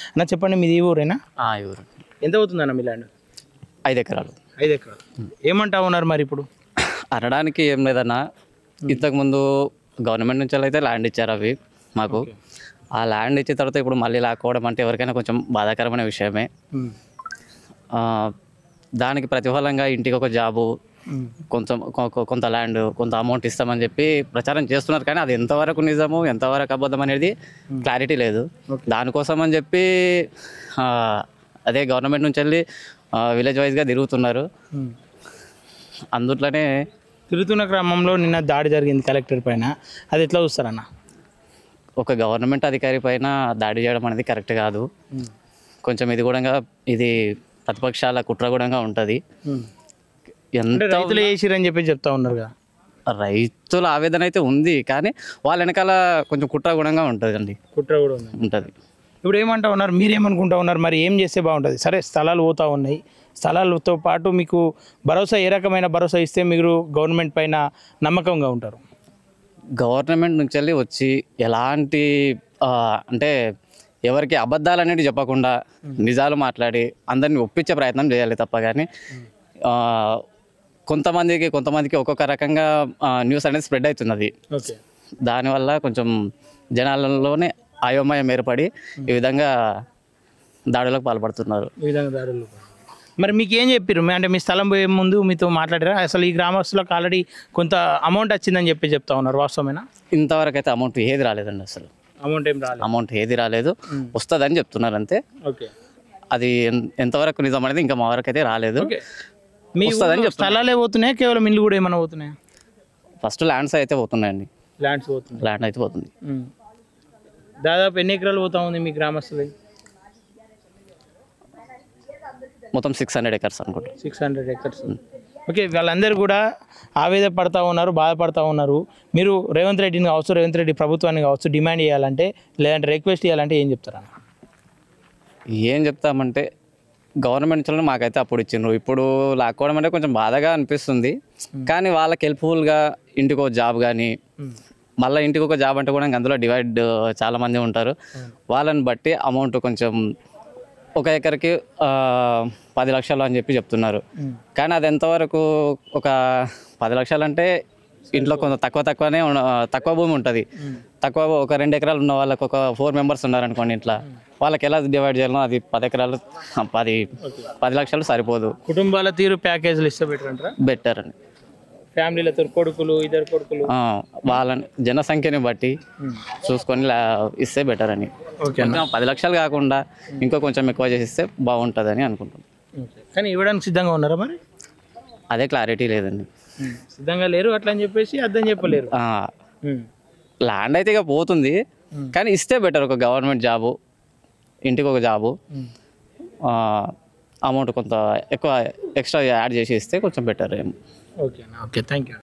అన్న చెప్పండి మీది ఈ ఊరేనా ఆ, ఎవరు ఎంత అవుతుందన్న మీ ల్యాండ్ ఐదు ఎకరాలు ఐదు ఎకరాలు ఏమంటా ఉన్నారు మరి ఇప్పుడు అనడానికి ఏం లేదన్నా ఇంతకుముందు గవర్నమెంట్ నుంచి అయితే ల్యాండ్ ఇచ్చారు అవి మాకు ఆ ల్యాండ్ ఇచ్చిన తర్వాత ఇప్పుడు మళ్ళీ లాక్కోవడం అంటే ఎవరికైనా కొంచెం బాధాకరమైన విషయమే ఆ, దానికి ప్రతిఫలంగా ఇంటికి ఒక జాబు కొంచెం కొ- కొ- కొంత ల్యాండ్ కొంత అమౌంట్ ఇస్తామని చెప్పి ప్రచారం చేస్తున్నారు కానీ అది ఎంతవరకు నిజము ఎంతవరకు అబద్ధం అనేది క్లారిటీ లేదు దానికోసం అని చెప్పి ఆ, అదే గవర్నమెంట్ నుంచి వెళ్ళి విలేజ్ వైజ్గా తిరుగుతున్నారు అందుట్లోనే తిరుగుతున్న క్రమంలో నిన్న దాడి జరిగింది కలెక్టర్ పైన అది ఎట్లా చూస్తారన్న ఒక గవర్నమెంట్ అధికారి పైన దాడి చేయడం అనేది కరెక్ట్ కాదు కొంచెం ఇది కూడా ఇది ప్రతిపక్షాల కుట్ర కూడా ఉంటుంది అంటే ఎంత రైతులు వేసిరని చెప్పి చెప్తా ఉన్నారు కదా రైతుల ఆవేదన అయితే ఉంది కానీ వాళ్ళ వెనకాల కొంచెం కుట్ర గుణంగా ఉంటుంది అండి కుట్ర కూడా ఉంది ఉంటుంది ఇప్పుడు ఏమంటా ఉన్నారు మీరు ఏమనుకుంటా ఉన్నారు మరి ఏం చేస్తే బాగుంటుంది సరే స్థలాలు పోతా ఉన్నాయి స్థలాలతో పాటు మీకు భరోసా ఏ రకమైన భరోసా ఇస్తే మీరు గవర్నమెంట్ పైన నమ్మకంగా ఉంటారు గవర్నమెంట్ నుంచి వెళ్ళి వచ్చి ఎలాంటి ఆ, అంటే ఎవరికి అబద్ధాలు అనేవి చెప్పకుండా నిజాలు మాట్లాడి అందరిని ఒప్పించే ప్రయత్నం చేయాలి తప్ప కానీ ఆ, కొంతమందికి కొంతమందికి ఒక్కొక్క రకంగా ఆ, న్యూస్ అనేది స్ప్రెడ్ అవుతున్నది ఓకే దానివల్ల కొంచెం జనాలలోనే అయోమయం ఏర్పడి ఈ విధంగా దాడులకు పాల్పడుతున్నారు ఈ విధంగా దారులు మరి మీకు ఏం చెప్పారు అంటే మీ స్థలం పోయే ముందు మీతో మాట్లాడారా అసలు ఈ గ్రామస్తులకు ఆల్రెడీ కొంత అమౌంట్ వచ్చిందని చెప్పి చెప్తా ఉన్నారు వాస్తవమేనా ఇంతవరకు అయితే అమౌంట్ ఏది రాలేదండి అసలు అమౌంట్ ఏం రాలేదు అమౌంట్ ఏది రాలేదు వస్తుందని చెప్తున్నారు అంతే ఓకే అది ఎన్- ఎంతవరకు నిజం అనేది ఇంకా మా వరకు అయితే రాలేదు ఓకే మీ వస్తుందని ఊళ్ళో చెప్తున్నారు. స్థలాలే పోతున్నాయి కేవలం ఇల్లు కూడా ఏమైనా పోతున్నాయా ఫస్ట్ ల్యాండ్స్ అయితే పోతున్నాయండి ల్యాండ్స్ పోతున్నాయి ల్యాండ్ అయితే పోతుంది ఉమ్. దాదాపు ఎన్ని ఎకరాలు పోతా ఉంది మీ గ్రామస్తులు మొత్తం సిక్స్ హండ్రెడ్ ఎకర్స్ అనుకుంటా సిక్స్ హండ్రెడ్ ఎకర్స్ ఓకే వాళ్ళందరూ కూడా ఆవేద పడతా ఉన్నారు బాధపడతా ఉన్నారు మీరు రేవంత్ రెడ్డిని కావచ్చు రేవంత్ రెడ్డి ప్రభుత్వాన్ని కావచ్చు డిమాండ్ చేయాలంటే లేదంటే రిక్వెస్ట్ చేయాలంటే ఏం చెప్తారన్న ఏం చెప్తామంటే గవర్నమెంట్ నుంచి మాకైతే అప్పుడు ఇచ్చిండ్రు ఇప్పుడు లాక్కోవడం అంటే కొంచెం బాధగా అనిపిస్తుంది కానీ వాళ్ళకి హెల్ప్ఫుల్గా ఇంటికి ఒక జాబ్ కానీ మళ్ళీ ఇంటికి ఒక జాబ్ అంటే కూడా ఇంక అందులో డివైడ్ చాలా మంది ఉంటారు వాళ్ళని బట్టి అమౌంట్ కొంచెం ఒక ఎకరికి ఆ, పది లక్షలు అని చెప్పి చెప్తున్నారు కానీ అది ఎంతవరకు ఒక పది లక్షలు అంటే ఇంట్లో కొంత తక్కువ తక్కువనే ఉన్న- తక్కువ భూమి ఉంటుంది తక్కువ ఒక రెండు ఎకరాలు ఉన్న వాళ్ళకి ఒక ఫోర్ మెంబర్స్ ఉన్నారనుకోండి ఇంట్లో వాళ్ళకి ఎలా డివైడ్ చేయాలో అది పది ఎకరాలు ఆ, పది పది లక్షలు సరిపోదు కుటుంబాల తీరు ప్యాకేజీలు ఇస్తే బెటర్ అంటారా బెటర్ అని ఫ్యామిలీలతో కొడుకులు ఇద్దరు కొడుకులు ఆ, వాళ్ళని జనసంఖ్యని బట్టి చూసుకొని లా- ఇస్తే బెటర్ అని ఓకే కొంచెం పది లక్షలు కాకుండా ఇంకో కొంచెం ఎక్కువ చేసి ఇస్తే బాగుంటుందని అనుకుంటున్నాను కానీ ఇవ్వడానికి సిద్ధంగా ఉన్నారా మరి అదే క్లారిటీ లేదండి సిద్ధంగా లేరు అట్లా అని చెప్పేసి అర్థం చెప్పలేరు ఆ, ల్యాండ్ అయితే ఇక పోతుంది కానీ ఇస్తే బెటర్ ఒక గవర్నమెంట్ జాబు ఇంటికి ఒక జాబు అమౌంట్ కొంత ఎక్కువ ఎక్స్ట్రా యాడ్ చేసి ఇస్తే కొంచెం బెటర్ ఏమో ఓకే ఓకే థ్యాంక్ యూ